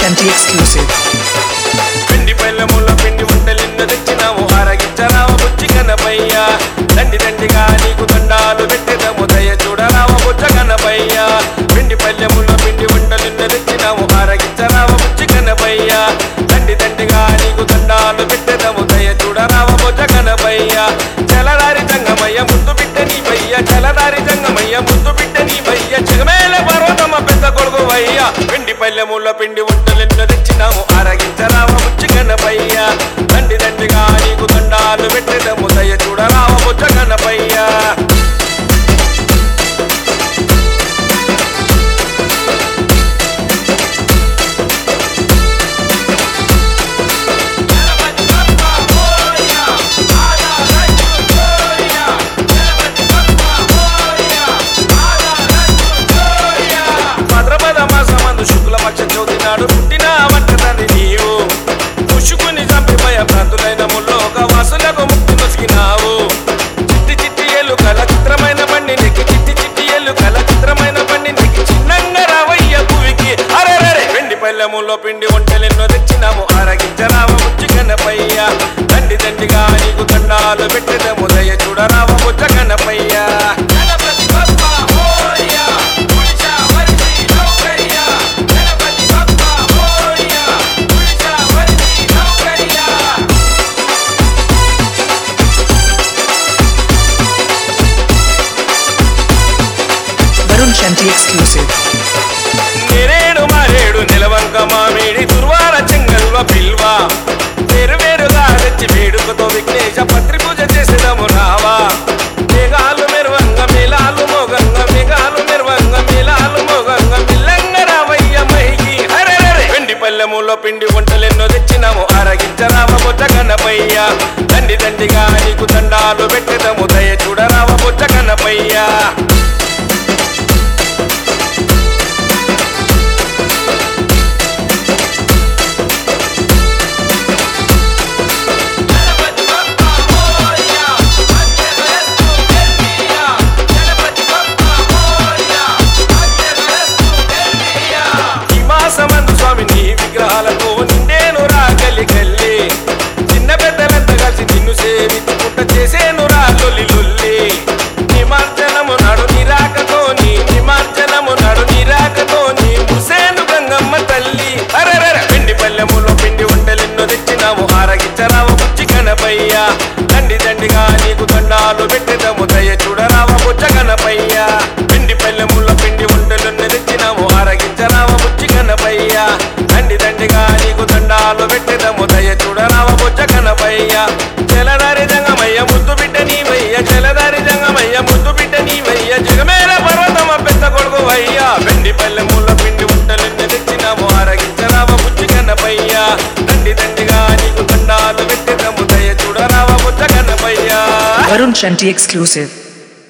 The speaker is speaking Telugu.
Shanti exclusive. పిండి బెల్లముల పిండి వంటలెన్న తెచ్చినాము ఆరగించరావ బుచ్చి కనపయ్య దండి దండిగా నీకు దండాలు పెట్టెదము దయ చూడరావ బుచ్చ కనపయ్య పిండి పల్లెముల పిండి వంటలెన్న తెచ్చినాము ఆరగించరావ బుచ్చి కనపయ్య దండి దండిగా నీకు దండాలు పెట్టెదము దయ చూడరావ బుచ్చ కనపయ్య చలదారి జంగమయ్య ముద్దు బిడ్డ నీ భయ్య చలదారి జంగమయ్య ముద్దు బిడ్డ నీ భయ్య చిగమేల పర్వతమ పెద్ద కొడుకు వయ్య పిండి పల్లెముల పిండి వంటలెన్న తెచ్చినాము ఆరగించరావ బుచ్చి కనపయ్య దండి దండిగా నీకు దండాలు పెట్టెదము దయ చూడరావ బుచ్చ కనపయ్య భద్రపద మాసమందు శుక్లపక్ష చవితి నాడు పుట్టిన వంటదాన్ని నీవు పుష్కుని చంపి భయ భ్రాంతులైన ముల్లోక వాసులకు ముక్తి నొసిగినావు చిట్టి చిట్టి ఏళ్ళు కల చిత్రమైన బండి నీకు చిట్టి చిట్టి ఏళ్ళు కల చిత్రమైన బండి నీకు చిన్నంగా రావయ్య భూమికి అరే వెండి పల్లెములో పిండి వంటలెన్నో తెచ్చినాము ఆరగించరావ ముచ్చి కనపయ్య దండి దండిగా నీకు దండాలు పెట్టెదము దయ చూడరావ బుచ్చ కనపయ్య Ganapati Bappa Morya పులిచా వరిసి నౌకరియా Ganapati Bappa Morya పులిచా వరిసి నౌకరియా Varun Shanti exclusive. నేరేడు మారేడు నిలవంక మామిడి దుర్వార చెంగల్వ పిల్వ వేరు వేరుగా తెచ్చి వేడుకతో విఘ్నేశ పత్రి పూజ చేసేదము రావా మేఘాలు మెరువంగ మేళాలు మోగంగ మేఘాలు మెరువంగ మేళాలు మోగంగ మిల్లంగ రావయ్య మైకి హరే వెండి పల్లెములో పిండి వంటలెన్నో తెచ్చినాము ఆరగించరావ బొచ్చ కనపయ్య దండి దండిగా నీకు దండాలు పెట్టెదము దయ చూడరావ బొచ్చ కనపయ్యా ఈ మాసమందు స్వామి నీ విగ్రహాలతో నిండేను రాగలి గల్లి చిన్న పెద్దలంతా కలిసి నిన్ను సేవించుకుంట చేసేను రా లొల్లి లొల్లి నిమార్జనము నడు నిరాకతో నీ నిమార్జనము నడు నిరాకతో నీ ముసేను గంగమ్మ తల్లి అరెరెర పిండి పల్లెములో పిండి వంటలెన్నో తెచ్చినాము ఆరగించరావ బుచ్చి కనపయ్య దండి దండిగా నీకు దండాలు పెట్టెదము దయ చూడరావ బుచ్చ కనపయ్య పిండి పల్లెముల పిండి వంటలెన్నో తెచ్చినాము ఆరగించరావ బుచ్చి కనపయ్య దండి దండిగా నీకు దండాలు పెట్టెదము దయ చూడరావ బుచ్చ కనపయ్య చెలదారి జంగమయ్య ముద్దు బిడ్డ నీవయ్య చెలదారి జంగమయ్య ముద్దు బిడ్డ నీవయ్య జగమేల పర్వతమ పెద్ద కొడుకు వయ్యా వెండి పల్లెముల పిండి వంటలెన్నో తెచ్చినాము ఆరగించరావ బుచ్చి కనపయ్య దండి దండిగా నీకు దండాలు పెట్టెదము దయ చూడరావ బుచ్చ కనపయ్యా Varun Shanti exclusive.